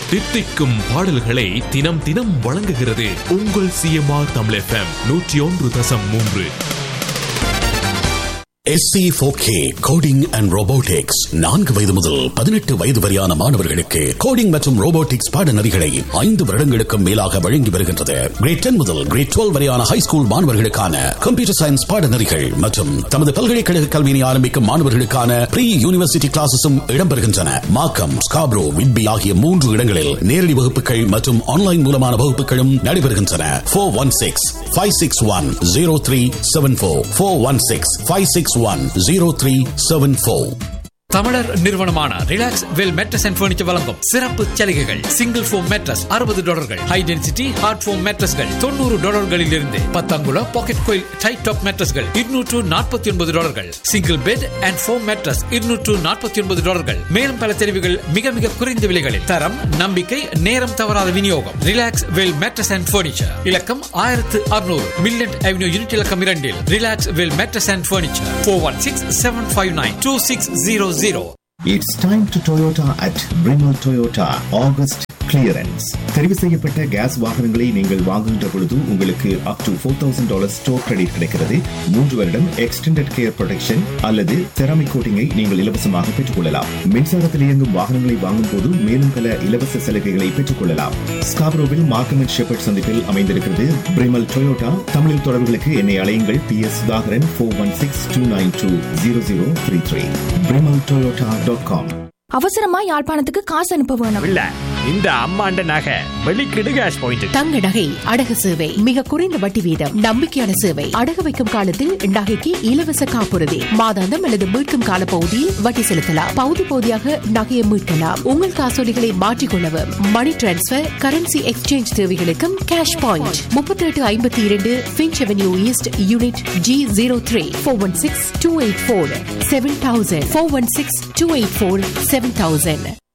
தித்திக்கும் பாடல்களை தினம் தினம் வழங்குகிறது உங்கள் சிஎம்ஆர் தமிழ் எஃப்எம் நூற்றி ஒன்று தசம் மூன்று S C K coding and robotics நான்கு வயது முதல் பதினெட்டு வயது வரையான மாணவர்களுக்கு கோடிங் மற்றும் ரோபோட்டிக்ஸ் பாடநெறிகளை ஐந்து வருடங்களுக்கும் மேலாக வழங்கி வருகின்றது கிரேட் டென் முதல் கிரேட் டுவெல் வரையான ஹை ஸ்கூல் மாணவர்களுக்கான கம்ப்யூட்டர் சயின்ஸ் பாடநெறிகள் மற்றும் தமது பல்கலைக்கழக கல்வியினை ஆரம்பிக்கும் மாணவர்களுக்கான ப்ரீ யூனிவர்சிட்டி கிளாஸஸும் இடம்பெறுகின்றன மாக்கம் ஸ்காப்ரோ விட்பி ஆகிய மூன்று இடங்களில் நேரடி வகுப்புகள் மற்றும் ஆன்லைன் மூலமான வகுப்புகளும் நடைபெறுகின்றன four one six five six one zero three seven four four one six five six one zero three seven four தமிழர் நிறுவனமான relax well mattress and furniture வழங்கும் சிறப்பு சலுகைகள் சிங்கிள் ஃபோம் மேட்ரஸ் அறுபது டாலர்கள் ஹை டென்சிட்டி ஹார்ட் ஃபோம் மேட்ரஸ்கள் தொண்ணூறு டாலர்களில் இருந்து பத்தங்குல பாக்கெட் கோயில் டைட் டாப் மேட்ரஸ்கள் இருநூற்று நாற்பத்தி ஒன்பது டாலர்கள் single bed and foam mattress இருநூற்று நாற்பத்தி ஒன்பது டாலர்கள் மேலும் பல தெரிவுகள் மிக மிக குறைந்த விலைகளில் தரம் நம்பிக்கை நேரம் தவறாத விநியோகம் relax well mattress and furniture இலக்கம் ஆயிரத்து அறுநூறு மில்லண்ட் அவென்யூ யூனிட் இலக்கம் இரண்டில் relax well mattress and furniture four one six seven five nine two six zero zero It's time to Toyota at Bremel Toyota August clearance தெரிவு செய்யப்பட்ட case வாகனங்களை நீங்கள் வாங்குகின்ற பொழுது உங்களுக்கு up to four thousand dollar store credit கிடைக்கிறது மூன்று வருடம் எக்ஸ்டெண்டட் கேர் ப்ரொடெக்ஷன் அல்லது செராமிக் கோட்டிங்கை நீங்கள் இலவசமாக பெற்றுக் கொள்ளலாம் மின்சாரத்தில் இயங்கும் வாகனங்களை வாங்கும் போது மேலும் பல இலவச சலுகைகளை பெற்றுக் கொள்ளலாம் ஸ்காப்ரோவில் மார்க்கம் அண்ட் ஷெப்பர்ட் சந்திப்பில் அமைந்திருக்கிறது பிரிமல் டொயோட்டா தமிழில் தொடர்புகளுக்கு என்னை அழையுங்கள் P S Sudhakaran four one six two nine two zero zero three three primal Toyota dot com அவசரமா யாழ்ப்பாணத்துக்கு காசு அனுப்ப வேணும் இல்ல இந்த அம்மாண்ட நகை வெளிக்கிடு கேஷ் பாயிண்ட் தங்க நகை அடகு சேவை மிக குறைந்த வட்டி வீதம் நம்பிக்கையான சேவை அடகு வைக்கும் காலத்தில் நகைக்கு இலவச காப்புறுதி மாதாந்தம் அல்லது மீட்கும் கால பகுதியில் வட்டி செலுத்தலாம் பகுதி பகுதியாக நகையை மீட்கலாம் உங்கள் காசோலிகளை மாற்றிக்கொள்ளவும் மணி டிரான்ஸ்பர் கரன்சி எக்ஸ்சேஞ்ச் தேவைகளுக்கும் கேஷ் பாயிண்ட் முப்பத்தி எட்டு ஐம்பத்தி இரண்டு Finch avenue east unit G zero three four one six two eight four seven thousand four one six two eight four seven thousand